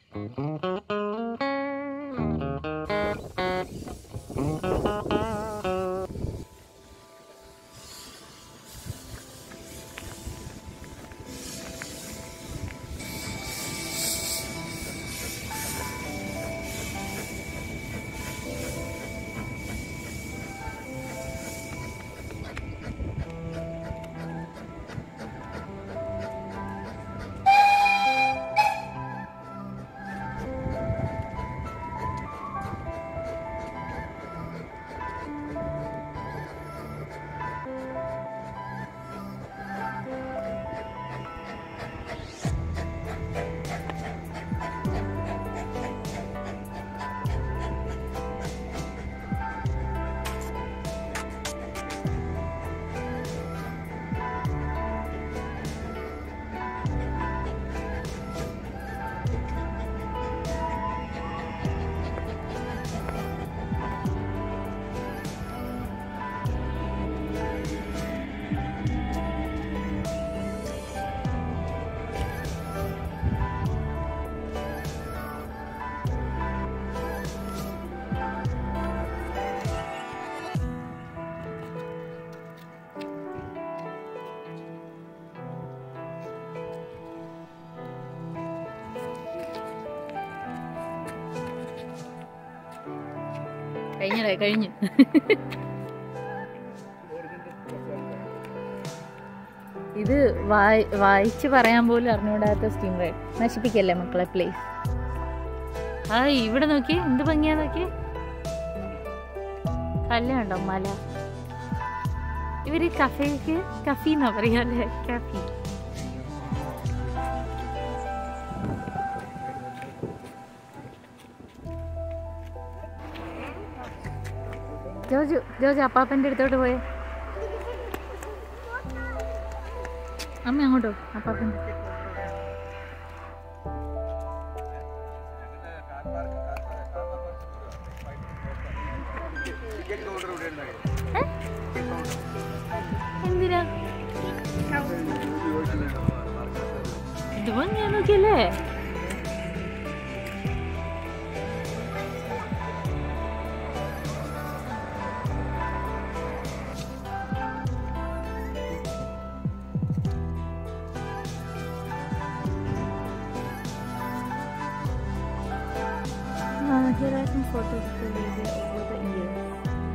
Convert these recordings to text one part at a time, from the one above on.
കഴിഞ്ഞടേ കഴിഞ്ഞു ഇത് വായി വായിച്ച് പറയാൻ പോലും അറിഞ്ഞുകൂടാത്ത സ്റ്റീം റൈഡ് നശിപ്പിക്കല്ലേ മക്കളെ പ്ലീസ് ആ ഇവിടെ നോക്കി എന്ത് ഭംഗിയാ നോക്കി കല്ലുണ്ടോ മല ഇവര് കഫേക്ക് കഫി എന്നാ പറയാ അല്ലേ കഫി ജോജു ജോജു അപ്പാപ്പൻ്റെ അടുത്തോട്ട് പോയേ അമ്മ അങ്ങോട്ടോ അപ്പാപ്പൻ്റെ ഏ? എന്തിനാ ഇത് ഭംഗിയാ നോക്കിയല്ലേ Uh, here are some photos of the lady over the years.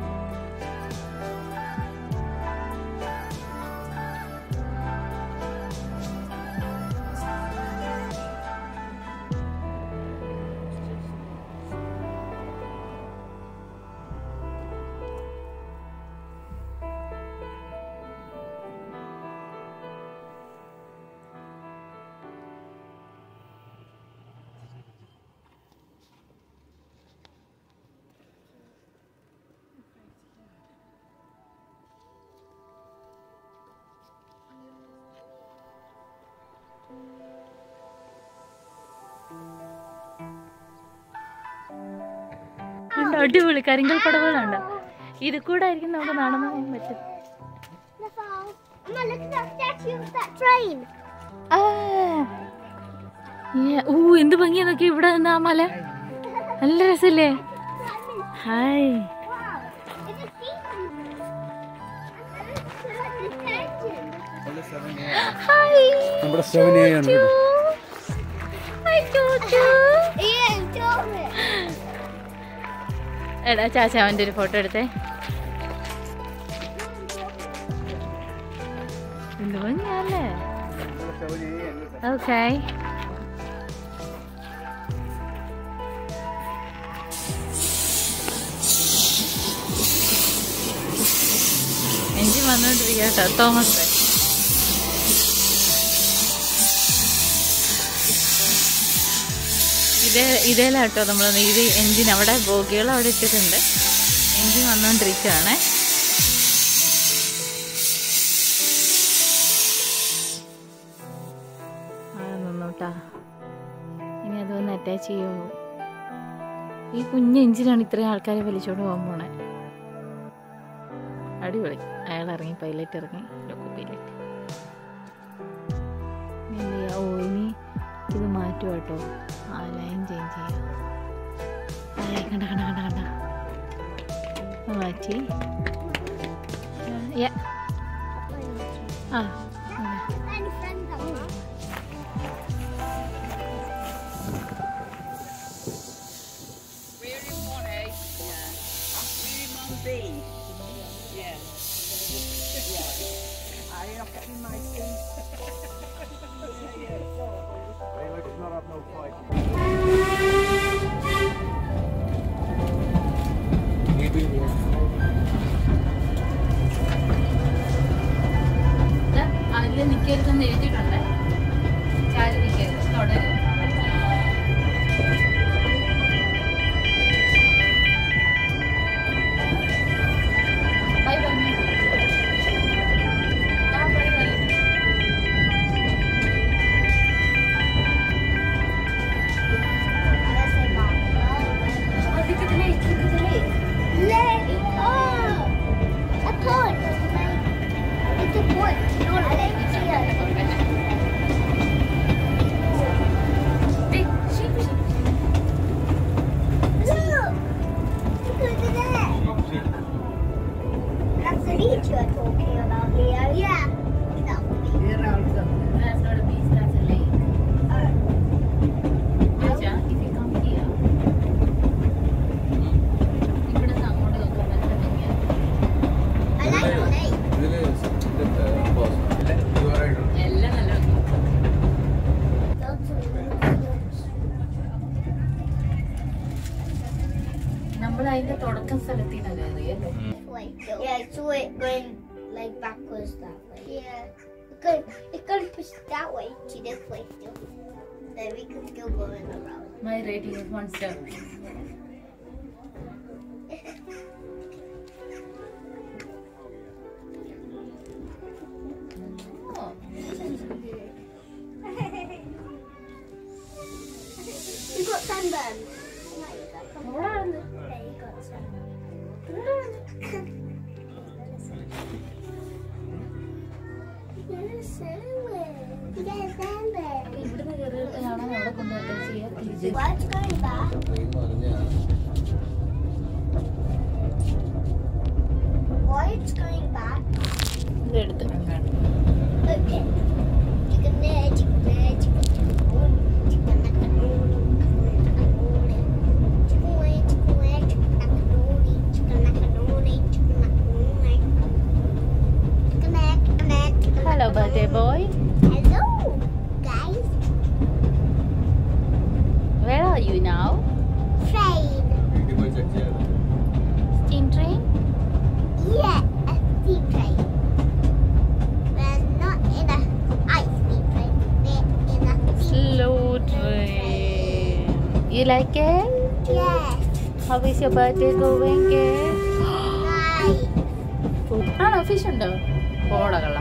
ഉണ്ട് അടിപൊളി കരിങ്കൽ പടവുകളുണ്ട് ഇത് കൂടെ ആയിരിക്കും നമുക്ക് നടന്നു പോകാൻ പറ്റും Mama, look at that statue of that train. ആ. ഏ, ഊ എന്ത് ഭംഗിയാ നോക്കി ഇവിടെ നിന്ന് ആ മല നല്ല രസല്ലേ hi Wow, it's a season. Hi നമ്മുടെ സെവൻ എ ആണ് കേട്ടോ. ഹായ് ചോച്ചു Yeah, tell me. എടാ ചാച്ച അവൻ്റെ ഒരു ഫോട്ടോ എടുത്തേ എന്ത് ഭംഗിയല്ലേ ഓക്കെ എഞ്ചിൻ വന്നോണ്ടിരിക്കുക കേട്ടോ തോമസ് ഇതേ ഇതേലാട്ടോ നമ്മൾ ഇത് എഞ്ചിൻ അവിടെ ബോഗികൾ അവിടെ ഇട്ടിട്ടുണ്ട് എഞ്ചിൻ വന്നുകൊണ്ടിരിക്കുകയാണേ ആ നിന്നോട്ടാ ഇനി അതൊന്ന് അറ്റാച്ച് ചെയ്യുമോ ഈ കുഞ്ഞ് എഞ്ചിനാണ് ഇത്രയും ആൾക്കാരെ വലിച്ചോണ്ട് പോകാൻ പോണേ അടിപൊളി അയാൾ ഇറങ്ങി പൈലറ്റ് ഇറങ്ങി ലോക്കോ പൈലറ്റ് ഇനി എന്ത് ചെയ്യാ? ഓ ഇനി ഇത് മാറ്റി മാറ്റുക കേട്ടോ ആ ലൈൻ ചേഞ്ച് ചെയ്യാം അതെ കണ്ട കണ്ട കണ്ട കണ്ട അത് മാറ്റി ആ, യാ. ആ അതെ. And friends are not. We're in one A. Yeah. We're in one B. Yeah. Yeah. Are you not getting my seat? അതിൽ നിൽക്കരുതെന്ന് എഴുതിയിട്ടുണ്ട് ചാരി നിൽക്കരുത് തുടരും ബൈ പറഞ്ഞു ആ ബൈ പറഞ്ഞു Let's say bye. Oh, look at the lake. Look at the lake. Lake. Oh, a pond. It's a pond. No, I didn't see it. Look. Look at that. That's the beach you're talking about, Leo. Yeah. That would be. We're out of That's not a beach, that's a lake. Uh, ചോദിച്ചാ, if you come here, ഇവിടുന്ന് അങ്ങോട്ട് നോക്കുമ്പോൾ എത്ര ഭംഗിയാ. I like the lake. ഇതില് എല്ലാം നല്ല ഭംഗിയാ. Lots of rooms. നമ്മൾ അതിന്റെ തുടക്കം സ്ഥലത്തിൽ നിന്നാണ് കയറിയല്ലേ way. Yeah, I saw it going like backwards that way. Yeah. It could it could push that way to this way still. Then we could still go in around. My rating is one star You got sunburn. Yeah, you got sunburn. Yeah, you got sunburn. Yes, sunburn. ഇവിടുന്ന് കയറിയിട്ട് കാണാൻ അവിടെ കൊണ്ടുപോയിട്ട് ചെയ്യാം തിരിച്ച് What's going back? Why it's going back? ഇത് എടുത്ത് കണ്ടാണ് Okay. Chicken there, chicken there, chicken macaroni, chicken macaroni, macaroni. Chicken way, chicken way, chicken macaroni, chicken macaroni, chicken macaroni. Chicken there, chicken there, chicken hello birthday boy Hello, guys. Where are you now Train. Steam train Yeah, a steam train. We're not in a ice steam train. We're in a steam slow train you like it Yes. How is your birthday going Nice. ആണോ fish ഉണ്ടോ ഓടകള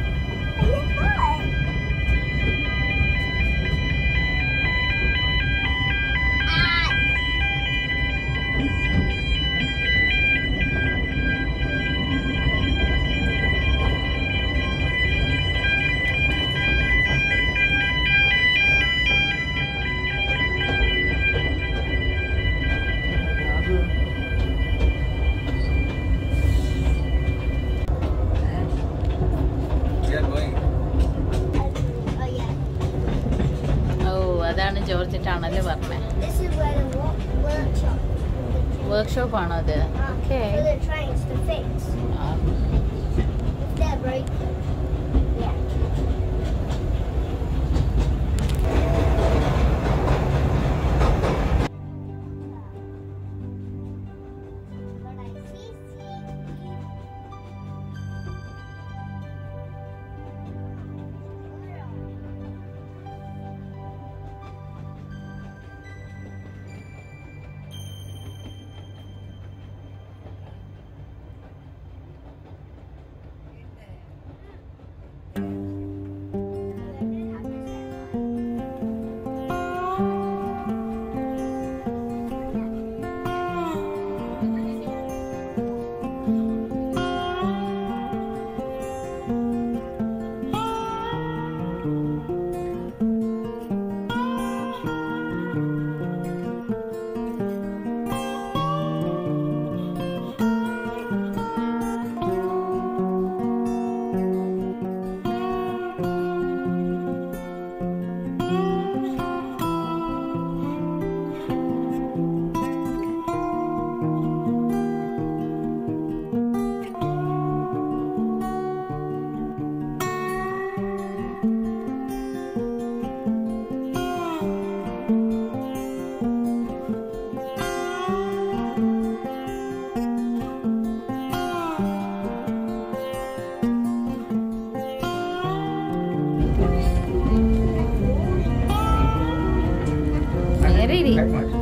Oh yeah. ഓ അതാണ് George tunnel പറഞ്ഞത് This is where the wo- workshop. Workshop ആണോ അത് okay For the trains to fix. If they're broken. Yeah. But I see ഇരി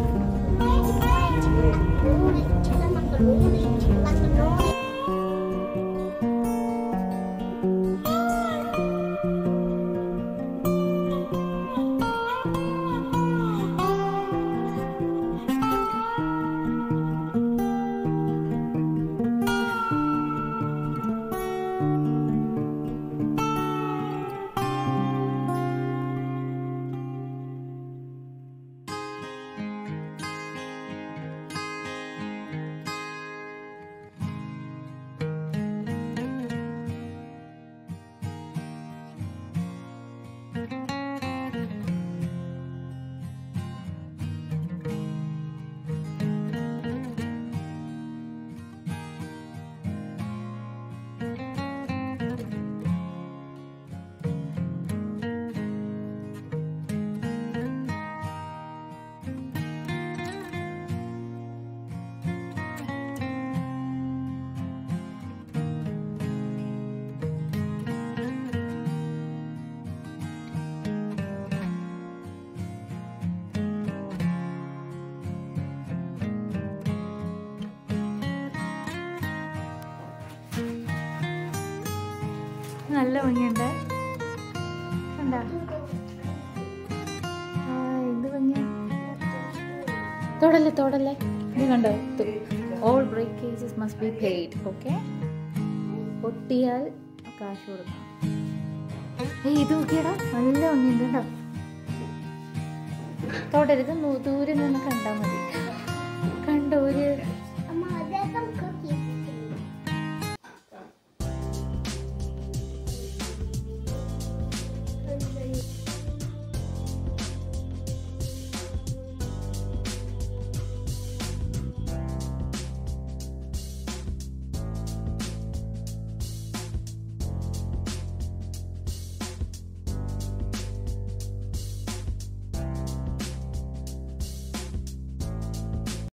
നല്ല ഭംഗിയുണ്ട് കണ്ടാ ആ, എന്ത് ഭംഗിയാ തൊടല്ലേ തൊടല്ലേ ഇത് കണ്ടോ all breakages must be paid okay പൊട്ടിയാൽ കാശ് കൊടുക്കണം ഏയ് ഇത് നോക്കിയടാ നല്ല ഭംഗിയുണ്ട് കേട്ടോ തൊടരുത് നൂ- ദൂരെ നിന്ന് കണ്ടാൽ മതി കണ്ടോ ഒരു